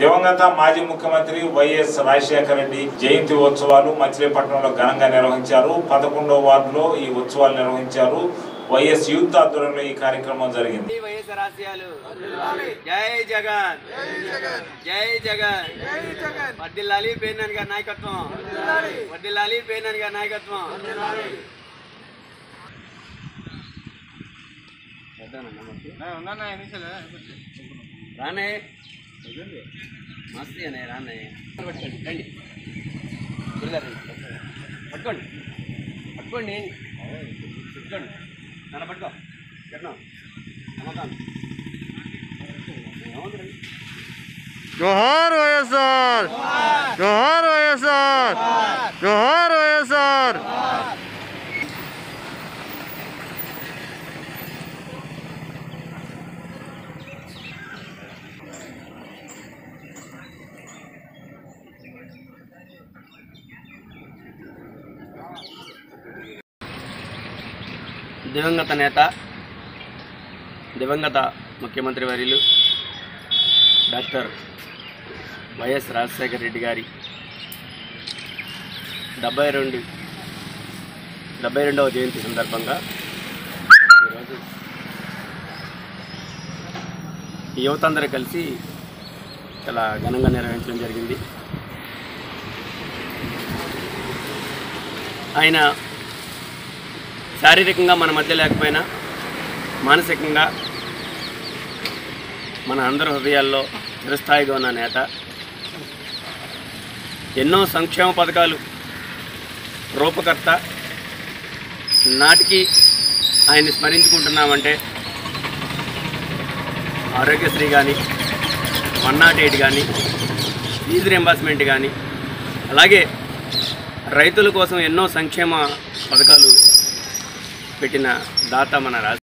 దివంగత మాజీ ముఖ్యమంత్రి వైఎస్ రాజశేఖర రెడ్డి జయంతి ఉత్సవాలు మచిలీపట్నంలో ఘనంగా నిర్వహించారు పదకొండవ వార్డులో ఈ ఉత్సవాలు నిర్వహించారు వైఎస్ యూత్ ఆధ్వర్యంలో ఈ కార్యక్రమం జరిగింది వైఎస్ఆర్ ఆశయాలు జై జగన్ జై జగన్ వడ్డిల్లాలి పేర్నన్ గారి నాయకత్వం వడ్డిల్లాలి పేర్నన్ గారి నాయకత్వం రానే మస్తీ అనే రానే పట్టుకోండి రండి గురుగారు రండి. పట్టుకోండి పట్టుకోండి పట్టుకోండి నన్ను పట్టుకో ఎట్లా నమ్మకం ఏముంది జోహార్ వైఎస్ఆర్ జోహార్ వైఎస్ఆర్ జోహార్ వైఎస్ఆర్ దివంగత నేత దివంగత ముఖ్యమంత్రి వర్యులు డాక్టర్ వైఎస్ రాజశేఖర రెడ్డి గారి డెబ్బై రెండు డెబ్బై రెండవ జయంతి సందర్భంగా ఈరోజు ఈ యువత అందరూ కలిసి చాలా ఘనంగా నిర్వహించడం జరిగింది ఆయన శారీరకంగా మన మధ్య లేకపోయినా మానసికంగా మన అందరి హృదయాల్లో చిరస్థాయిగా ఉన్న నేత ఎన్నో సంక్షేమ పథకాలు రూపకర్త నాటికి ఆయన్ని స్మరించుకుంటున్నామంటే ఆరోగ్యశ్రీ కానీ వన్ నాట్ ఎయిట్ కానీ ఫీజు రియంబర్స్మెంట్ కానీ అలాగే రైతుల కోసం ఎన్నో సంక్షేమ పథకాలు పెట్టిన దాత మన రాజ